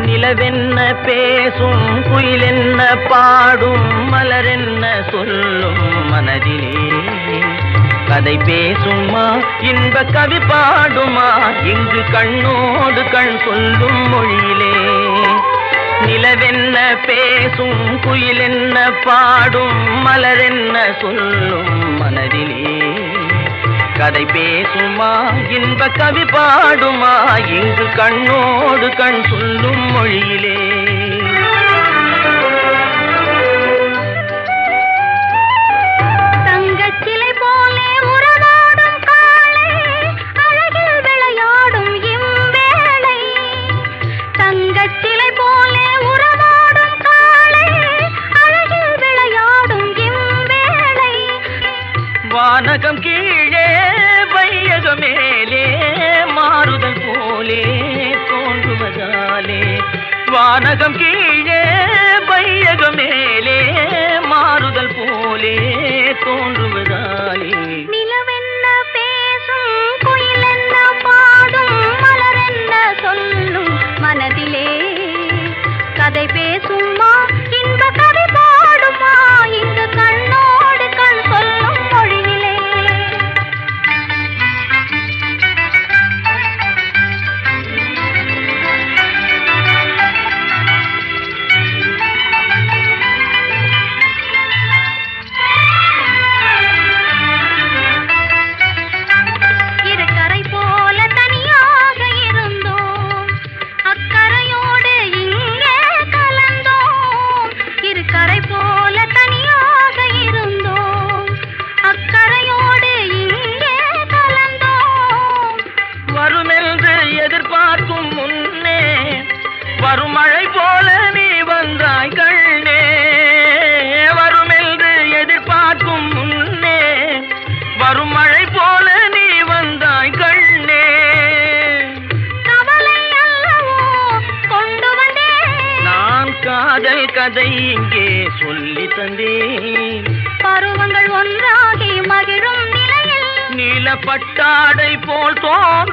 நிலவென்ன பேசும் குயிலென்ன பாடும் மலரென்ன சொல்லும் மனதிலே கதை பேசுமா இன்ப கவி பாடுமா இங்கு கண்ணோடு கண் சொல்லும் மொழியிலே நிலவென்ன பேசும் குயிலென்ன பாடும் மலரென்ன சொல்லும் மனதிலே கதை பேசுமா இன்ப கவி பாடுமா இங்கு கண்ணோடு கண் சொல்லும் மொழியிலே தங்கச் சிலை போலே உறவாடும் காளை, அழகில் விளையாடும் இவ்வேளை. தங்கச் சிலை போலே உறவாடும் காளை, அழகில் விளையாடும் இவ்வேளை. வானகம் கீழே வையகம் மேலே மாறுதல் போலே தோன்றுவதாலே வானகம் கீழே வையகம் மேலே மாறுதல் போலே தோன்றுவதாலே நிலவென்ன பேசும், குயிலென்ன பாடும், மலரென்ன சொல்லும் மனதிலே கதை பேசுமா இன்ப கவி பாடுமா இங்கு கண்ணோடு கண் சொல்லும் மொழியிலே இரு கரை போல தனியாக இருந்தோம் அக்கரையோடு இங்கே கலந்தோம் இரு கரை போல தனியாக இருந்தோம் அக்கரையோடு இங்கே கலந்தோம் வருமென்று எதிர்பார்க்கும் முன்னே வரும் மழை போல நீ வந்தாய் கண்ணே வருமென்று எதிர்பார்க்கும் முன்னே வரும் மழை போல நீ வந்தாய் கண்ணே கவலை அல்லவோ கொண்டு வந்தேன் நான் காதல் கதை இங்கே சொல்லி தந்தேன் பருவங்கள் ஒன்றாகி மகிழும் நிலையில் நீலப்பட்டாடை போல் தோன்ற